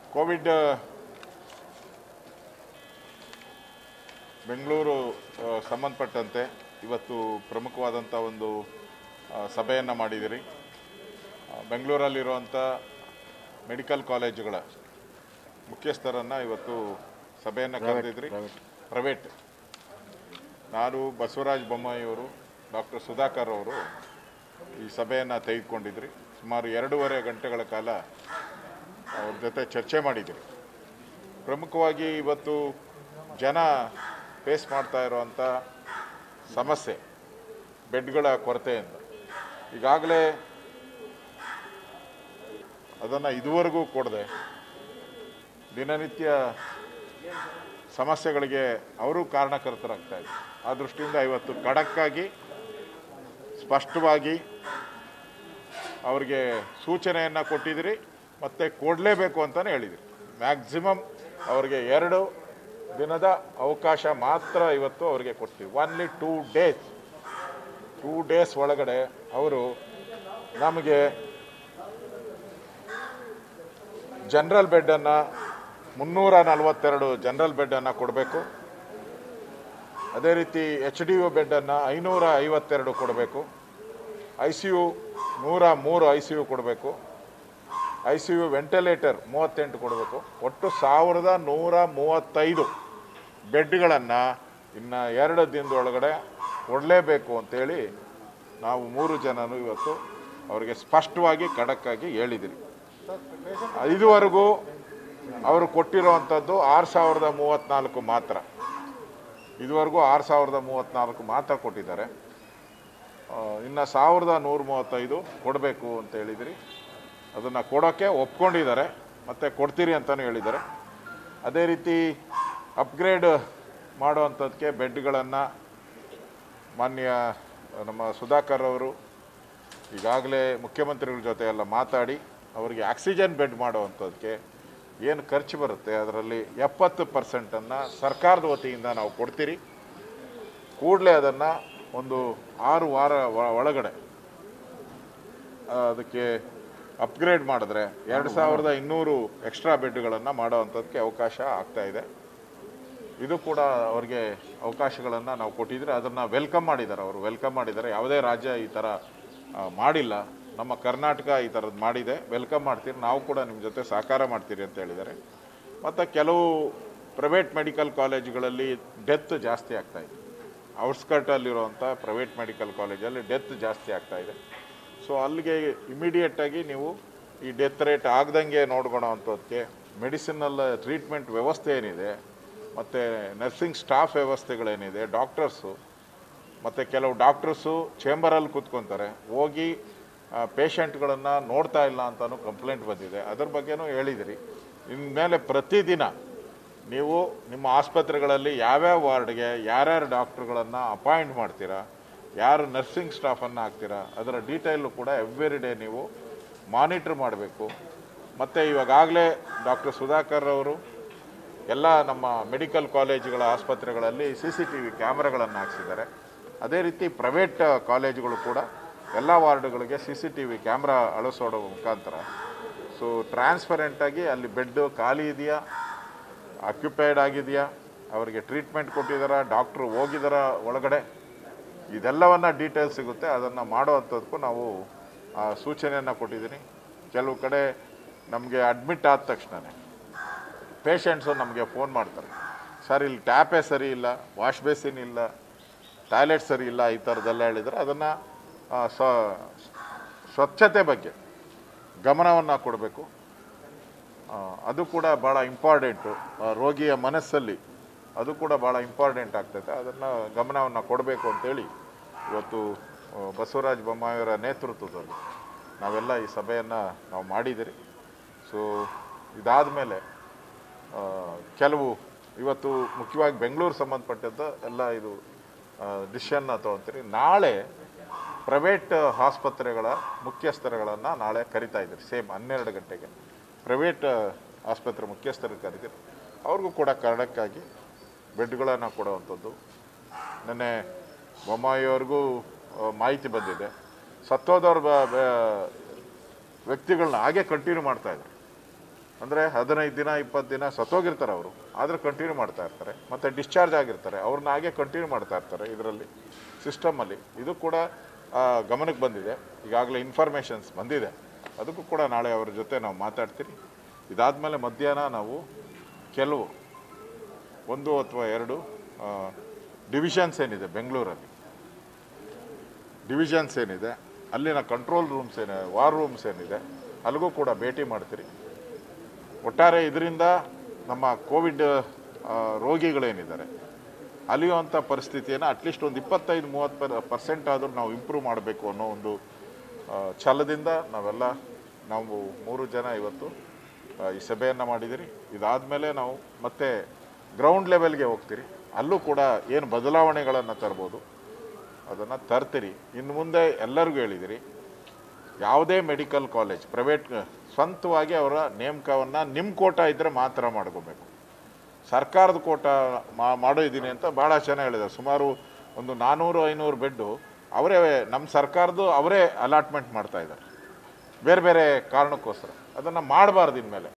Covid Bengaluru ಆ, ಸಂಬಂಧಪಟ್ಟಂತೆ ಇವತ್ತು ಪ್ರಮುಖವಾದಂಥ ಒಂದು ಸಭೆಯನ್ನು ಮಾಡಿದಿರಿ ಆ, ಬೆಂಗಳೂರಲ್ಲಿರುವಂಥ ಮೆಡಿಕಲ್ ಕಾಲೇಜುಗಳ ಮುಖ್ಯಸ್ಥರನ್ನು ಇವತ್ತು ಸಭೆಯನ್ನು ಕರೆದಿದ್ರಿ ಪ್ರೈವೇಟ್ ನಾನು ಬಸವರಾಜ ಬೊಮ್ಮಾಯಿಯವರು ಡಾಕ್ಟರ್ ಸುಧಾಕರ್ ಅವರು ಈ ಸಭೆಯನ್ನು ತೆಗೆದುಕೊಂಡಿದ್ರಿ ಸುಮಾರು ಎರಡೂವರೆ ಗಂಟೆಗಳ ಕಾಲ ಅವ್ರ ಜೊತೆ ಚರ್ಚೆ ಮಾಡಿದ್ದೀರಿ ಪ್ರಮುಖವಾಗಿ ಇವತ್ತು ಜನ ಫೇಸ್ ಮಾಡ್ತಾ ಇರುವಂಥ ಸಮಸ್ಯೆ ಬೆಡ್ಗಳ ಕೊರತೆಯಿಂದ ಈಗಾಗಲೇ ಅದನ್ನು ಇದುವರೆಗೂ ಕೊಡದೆ ದಿನನಿತ್ಯ ಸಮಸ್ಯೆಗಳಿಗೆ ಅವರು ಕಾರಣಕರ್ತರಾಗ್ತಾ ಇದ್ದಾರೆ ಆ ದೃಷ್ಟಿಯಿಂದ ಇವತ್ತು ಖಡಕ್ಕಾಗಿ ಸ್ಪಷ್ಟವಾಗಿ ಅವರಿಗೆ ಸೂಚನೆಯನ್ನು ಕೊಟ್ಟಿದ್ದೀರಿ ಮತ್ತು ಕೊಡಲೇಬೇಕು ಅಂತಲೇ ಹೇಳಿದಿರಿ ಮ್ಯಾಕ್ಸಿಮಮ್ ಅವರಿಗೆ ಎರಡು ದಿನದ ಅವಕಾಶ ಮಾತ್ರ ಇವತ್ತು ಅವರಿಗೆ ಕೊಡ್ತೀವಿ only two days two days ಒಳಗಡೆ ಅವರು ನಮಗೆ ಜನರಲ್ ಬೆಡ್ಡನ್ನು ಮುನ್ನೂರ ನಲವತ್ತೆರಡು ಜನರಲ್ ಬೆಡ್ಡನ್ನು ಕೊಡಬೇಕು ಅದೇ ರೀತಿ ಎಚ್ ಡಿ ಯು ಬೆಡ್ಡನ್ನು ಐನೂರ ಐವತ್ತೆರಡು ಕೊಡಬೇಕು ಐ ಸಿ ಯು ನೂರ ಮೂರು ಐ ಸಿ ಯು ಕೊಡಬೇಕು ಐ ಸಿ ಯು ವೆಂಟಿಲೇಟರ್ ಮೂವತ್ತೆಂಟು ಕೊಡಬೇಕು ಒಟ್ಟು ಸಾವಿರದ ನೂರ ಮೂವತ್ತೈದು ಬೆಡ್ಗಳನ್ನು ಇನ್ನು ಎರಡು ದಿನದೊಳಗಡೆ ಕೊಡಲೇಬೇಕು ಅಂತೇಳಿ ನಾವು ಮೂರು ಜನನು ಇವತ್ತು ಅವರಿಗೆ ಸ್ಪಷ್ಟವಾಗಿ ಖಡಕ್ಕಾಗಿ ಹೇಳಿದಿರಿ ಇದುವರೆಗೂ ಅವರು ಕೊಟ್ಟಿರುವಂಥದ್ದು ಆರು ಸಾವಿರದ ಮೂವತ್ತ್ನಾಲ್ಕು ಮಾತ್ರ ಇದುವರೆಗೂ ಆರು ಸಾವಿರದ ಮೂವತ್ತ್ನಾಲ್ಕು ಮಾತ್ರ ಕೊಟ್ಟಿದ್ದಾರೆ ಇನ್ನು ಸಾವಿರದ ನೂರ ಮೂವತ್ತೈದು ಕೊಡಬೇಕು ಅಂತ ಹೇಳಿದಿರಿ ಅದನ್ನು ಕೊಡೋಕ್ಕೆ ಒಪ್ಕೊಂಡಿದ್ದಾರೆ ಮತ್ತು ಕೊಡ್ತೀರಿ ಅಂತಲೂ ಹೇಳಿದ್ದಾರೆ ಅದೇ ರೀತಿ ಅಪ್ಗ್ರೇಡ್ ಮಾಡುವಂಥದ್ದಕ್ಕೆ ಬೆಡ್ಗಳನ್ನು ಮಾನ್ಯ ನಮ್ಮ ಸುಧಾಕರ್ ಅವರು ಈಗಾಗಲೇ ಮುಖ್ಯಮಂತ್ರಿಗಳ ಜೊತೆ ಎಲ್ಲ ಮಾತಾಡಿ ಅವರಿಗೆ ಆಕ್ಸಿಜನ್ ಬೆಡ್ ಮಾಡುವಂಥದ್ದಕ್ಕೆ ಏನು ಖರ್ಚು ಬರುತ್ತೆ ಅದರಲ್ಲಿ ಎಪ್ಪತ್ತು ಪರ್ಸೆಂಟನ್ನು ಸರ್ಕಾರದ ವತಿಯಿಂದ ನಾವು ಕೊಡ್ತೀರಿ ಕೂಡಲೇ ಅದನ್ನು ಒಂದು ಆರು ವಾರ ಒ- ಒಳಗಡೆ ಆ, ಅದಕ್ಕೆ ಅಪ್ಗ್ರೇಡ್ ಮಾಡಿದ್ರೆ ಎರಡು ಸಾವಿರದ ಇನ್ನೂರು ಎಕ್ಸ್ಟ್ರಾ ಬೆಡ್ಗಳನ್ನು ಮಾಡೋವಂಥದ್ದಕ್ಕೆ ಅವಕಾಶ ಆಗ್ತಾ ಇದೆ ಇದು ಕೂಡ ಅವರಿಗೆ ಅವಕಾಶಗಳನ್ನು ನಾವು ಕೊಟ್ಟಿದ್ರೆ ಅದನ್ನು ವೆಲ್ಕಮ್ ಮಾಡಿದ್ದಾರೆ ಅವರು ವೆಲ್ಕಮ್ ಮಾಡಿದ್ದಾರೆ ಯಾವುದೇ ರಾಜ್ಯ ಈ ಥರ ಆ, ಮಾಡಿಲ್ಲ ನಮ್ಮ ಕರ್ನಾಟಕ ಈ ಥರದ್ದು ಮಾಡಿದೆ ವೆಲ್ಕಮ್ ಮಾಡ್ತೀರಿ ನಾವು ಕೂಡ ನಿಮ್ಮ ಜೊತೆ ಸಹಕಾರ ಮಾಡ್ತೀರಿ ಅಂತ ಹೇಳಿದ್ದಾರೆ ಮತ್ತು ಕೆಲವು ಪ್ರೈವೇಟ್ ಮೆಡಿಕಲ್ ಕಾಲೇಜುಗಳಲ್ಲಿ ಡೆತ್ ಜಾಸ್ತಿ ಆಗ್ತಾ ಇದೆ ಔಟ್ಸ್ಕರ್ಟಲ್ಲಿರುವಂಥ ಪ್ರೈವೇಟ್ ಮೆಡಿಕಲ್ ಕಾಲೇಜಲ್ಲಿ ಡೆತ್ ಜಾಸ್ತಿ ಆಗ್ತಾ ಇದೆ ಸೊ ಅಲ್ಲಿಗೆ ಇಮಿಡಿಯೇಟಾಗಿ ನೀವು ಈ ಡೆತ್ ರೇಟ್ ಆಗ್ದಂಗೆ ನೋಡ್ಕೊಳೋ ಅಂಥದ್ದಕ್ಕೆ ಮೆಡಿಸಿನಲ್ ಟ್ರೀಟ್ಮೆಂಟ್ ವ್ಯವಸ್ಥೆ ಏನಿದೆ ಮತ್ತು ನರ್ಸಿಂಗ್ ಸ್ಟಾಫ್ ವ್ಯವಸ್ಥೆಗಳೇನಿದೆ ಡಾಕ್ಟರ್ಸು ಮತ್ತು ಕೆಲವು ಡಾಕ್ಟರ್ಸು ಚೇಂಬರಲ್ಲಿ ಕೂತ್ಕೊತಾರೆ ಹೋಗಿ ಪೇಷಂಟ್ಗಳನ್ನು ನೋಡ್ತಾ ಇಲ್ಲ ಅಂತಲೂ ಕಂಪ್ಲೇಂಟ್ ಬಂದಿದೆ ಅದ್ರ ಬಗ್ಗೆನೂ ಹೇಳಿದಿರಿ ಇನ್ಮೇಲೆ ಪ್ರತಿದಿನ ನೀವು ನಿಮ್ಮ ಆಸ್ಪತ್ರೆಗಳಲ್ಲಿ ಯಾವ್ಯಾವ ವಾರ್ಡ್ಗೆ ಯಾರ್ಯಾರು ಡಾಕ್ಟ್ರುಗಳನ್ನು ಅಪಾಯಿಂಟ್ ಮಾಡ್ತೀರಾ ಯಾರು ನರ್ಸಿಂಗ್ ಸ್ಟಾಫನ್ನು ಹಾಕ್ತೀರಾ ಅದರ ಡೀಟೇಲು ಕೂಡ ಎವ್ರಿ ಡೇ ನೀವು ಮಾನಿಟ್ರ್ ಮಾಡಬೇಕು ಮತ್ತು ಇವಾಗಲೇ ಡಾಕ್ಟರ್ ಸುಧಾಕರ್ ಅವರು ಎಲ್ಲ ನಮ್ಮ ಮೆಡಿಕಲ್ ಕಾಲೇಜುಗಳ ಆಸ್ಪತ್ರೆಗಳಲ್ಲಿ ಸಿ ಸಿ ಟಿ ವಿ ಕ್ಯಾಮ್ರಾಗಳನ್ನು ಹಾಕ್ಸಿದ್ದಾರೆ ಅದೇ ರೀತಿ ಪ್ರೈವೇಟ್ ಕಾಲೇಜುಗಳು ಕೂಡ ಎಲ್ಲ ವಾರ್ಡ್ಗಳಿಗೆ C C T V camera ಅಳವಡಿಸೋಡ ಮುಖಾಂತರ ಸೊ ಟ್ರಾನ್ಸ್ಪರೆಂಟಾಗಿ ಅಲ್ಲಿ ಬೆಡ್ಡು ಖಾಲಿ ಇದೆಯಾ ಆಕ್ಯುಪೈಡ್ ಆಗಿದೆಯಾ ಅವರಿಗೆ ಟ್ರೀಟ್ಮೆಂಟ್ ಕೊಟ್ಟಿದ್ದಾರಾ ಡಾಕ್ಟ್ರು ಹೋಗಿದಾರ ಒಳಗಡೆ ಇದೆಲ್ಲವನ್ನ ಡೀಟೇಲ್ಸ್ ಸಿಗುತ್ತೆ ಅದನ್ನು ಮಾಡುವಂಥದ್ದಕ್ಕೂ ನಾವು ಆ ಸೂಚನೆಯನ್ನು ಕೊಟ್ಟಿದ್ದೀನಿ ಕೆಲವು ಕಡೆ ನಮಗೆ ಅಡ್ಮಿಟ್ ಆದ ತಕ್ಷಣವೇ ಪೇಷಂಟ್ಸು ನಮಗೆ ಫೋನ್ ಮಾಡ್ತಾರೆ ಸರ್ ಇಲ್ಲಿ ಟ್ಯಾಪೇ ಸರಿ ಇಲ್ಲ ವಾಶ್ ಬೇಸಿನ್ ಇಲ್ಲ ಟಾಯ್ಲೆಟ್ ಸರಿ ಇಲ್ಲ ಈ ಥರದ್ದೆಲ್ಲ ಹೇಳಿದರೆ ಅದನ್ನು ಸ್ವಚ್ಛತೆ ಬಗ್ಗೆ ಗಮನವನ್ನು ಕೊಡಬೇಕು ಅದು ಕೂಡ ಭಾಳ ಇಂಪಾರ್ಟೆಂಟು ರೋಗಿಯ ಮನಸ್ಸಲ್ಲಿ ಅದು ಕೂಡ ಭಾಳ ಇಂಪಾರ್ಟೆಂಟ್ ಆಗ್ತೈತೆ ಅದನ್ನು ಗಮನವನ್ನು ಕೊಡಬೇಕು ಅಂತೇಳಿ ಇವತ್ತು ಆ, ಬಸವರಾಜ ಬೊಮ್ಮಾಯಿಯವರ ನೇತೃತ್ವದಲ್ಲಿ ನಾವೆಲ್ಲ ಈ ಸಭೆಯನ್ನು ನಾವು ಮಾಡಿದಿರಿ ಸೊ ಇದಾದ ಮೇಲೆ ಕೆಲವು ಇವತ್ತು ಮುಖ್ಯವಾಗಿ ಬೆಂಗಳೂರು ಸಂಬಂಧಪಟ್ಟಂಥ ಎಲ್ಲ ಇದು ಡಿಸಿಷನ್ನ ತೊಗೊತೀರಿ ನಾಳೆ ಪ್ರೈವೇಟ್ ಆಸ್ಪತ್ರೆಗಳ ಮುಖ್ಯಸ್ಥರುಗಳನ್ನು ನಾಳೆ ಕರಿತಾ ಇದ್ದೀರಿ ಸೇಮ್ ಹನ್ನೆರಡು ಗಂಟೆಗೆ ಪ್ರೈವೇಟ್ ಆಸ್ಪತ್ರೆ ಮುಖ್ಯಸ್ಥರಿಗೆ ಕರಿತೀರಿ ಅವ್ರಿಗೂ ಕೂಡ ಕನ್ನಡಕ್ಕಾಗಿ ಬೆಡ್ಗಳನ್ನು ಕೊಡುವಂಥದ್ದು ನೆನ್ನೆ ಬೊಮ್ಮಾಯಿಯವ್ರಿಗೂ ಆ, ಮಾಹಿತಿ ಬಂದಿದೆ ಸತ್ತೋದವ್ರ ಬ- ಬ- ವ್ಯಕ್ತಿಗಳನ್ನ ಹಾಗೆ ಕಂಟಿನ್ಯೂ ಮಾಡ್ತಾ ಇದ್ದಾರೆ ಅಂದರೆ ಹದಿನೈದು ದಿನ ಇಪ್ಪತ್ತು ದಿನ ಸತ್ತೋಗಿರ್ತಾರೆ ಅವರು ಆದರೆ ಕಂಟಿನ್ಯೂ ಮಾಡ್ತಾ ಇರ್ತಾರೆ ಮತ್ತು ಡಿಸ್ಚಾರ್ಜ್ ಆಗಿರ್ತಾರೆ ಅವ್ರನ್ನ ಹಾಗೆ ಕಂಟಿನ್ಯೂ ಮಾಡ್ತಾ ಇರ್ತಾರೆ ಇದರಲ್ಲಿ ಸಿಸ್ಟಮಲ್ಲಿ ಇದು ಕೂಡ ಆ, ಗಮನಕ್ಕೆ ಬಂದಿದೆ ಈಗಾಗಲೇ ಇನ್ಫಾರ್ಮೇಷನ್ಸ್ ಬಂದಿದೆ ಅದಕ್ಕೂ ಕೂಡ ನಾಳೆ ಅವ್ರ ಜೊತೆ ನಾವು ಮಾತಾಡ್ತೀರಿ ಇದಾದಮೇಲೆ ಮಧ್ಯಾಹ್ನ ನಾವು ಕೆಲವು ಒಂದು ಅಥವಾ ಎರಡು ಡಿವಿಷನ್ಸ್ ಏನಿದೆ ಬೆಂಗಳೂರಲ್ಲಿ ಡಿವಿಷನ್ಸ್ ಏನಿದೆ ಅಲ್ಲಿನ ಕಂಟ್ರೋಲ್ ರೂಮ್ಸ್ ಏನ ವಾರ್ ರೂಮ್ಸ್ ಏನಿದೆ ಅಲ್ಲಿಗೂ ಕೂಡ ಭೇಟಿ ಮಾಡ್ತೀರಿ ಒಟ್ಟಾರೆ ಇದರಿಂದ ನಮ್ಮ ಕೋವಿಡ್ ಆ, ರೋಗಿಗಳೇನಿದ್ದಾರೆ ಅಲಿಯುವಂಥ ಪರಿಸ್ಥಿತಿಯನ್ನು ಅಟ್ಲೀಸ್ಟ್ ಒಂದು ಇಪ್ಪತ್ತೈದು ಮೂವತ್ತು ಪರ್ಸೆಂಟ್ ಆದರೂ ನಾವು ಇಂಪ್ರೂವ್ ಮಾಡಬೇಕು ಅನ್ನೋ ಒಂದು ಆ, ಛಲದಿಂದ ನಾವೆಲ್ಲ ನಾವು ಮೂರು ಜನ ಇವತ್ತು ಆ, ಈ ಸಭೆಯನ್ನು ಮಾಡಿದಿರಿ ಇದಾದಮೇಲೆ ನಾವು ಮತ್ತೆ ಗ್ರೌಂಡ್ ಲೆವೆಲ್ಗೆ ಹೋಗ್ತೀರಿ ಅಲ್ಲೂ ಕೂಡ ಏನು ಬದಲಾವಣೆಗಳನ್ನು ತರ್ಬೋದು ಅದನ್ನು ತರ್ತೀರಿ ಇನ್ನು ಮುಂದೆ ಎಲ್ಲರಿಗೂ ಹೇಳಿದಿರಿ ಯಾವುದೇ ಮೆಡಿಕಲ್ ಕಾಲೇಜ್ ಪ್ರೈವೇಟ್ ಸ್ವಂತವಾಗಿ ಅವರ ನೇಮಕವನ್ನು ನಿಮ್ಮ ಕೋಟ ಇದ್ದರೆ ಮಾತ್ರ ಮಾಡ್ಕೋಬೇಕು ಸರ್ಕಾರದ ಕೋಟ ಮಾ ಮಾಡೋ ಇದ್ದೀನಿ ಅಂತ ಭಾಳ ಜನ ಹೇಳಿದ್ದಾರೆ ಸುಮಾರು ಒಂದು ನಾನ್ನೂರು ಐನೂರು ಬೆಡ್ಡು ಅವರೇ ನಮ್ಮ ಸರ್ಕಾರದ್ದು ಅವರೇ ಅಲಾಟ್ಮೆಂಟ್ ಮಾಡ್ತಾ ಇದ್ದಾರೆ ಬೇರೆ ಬೇರೆ ಕಾರಣಕ್ಕೋಸ್ಕರ ಅದನ್ನು ಮಾಡಬಾರ್ದು ಇನ್ಮೇಲೆ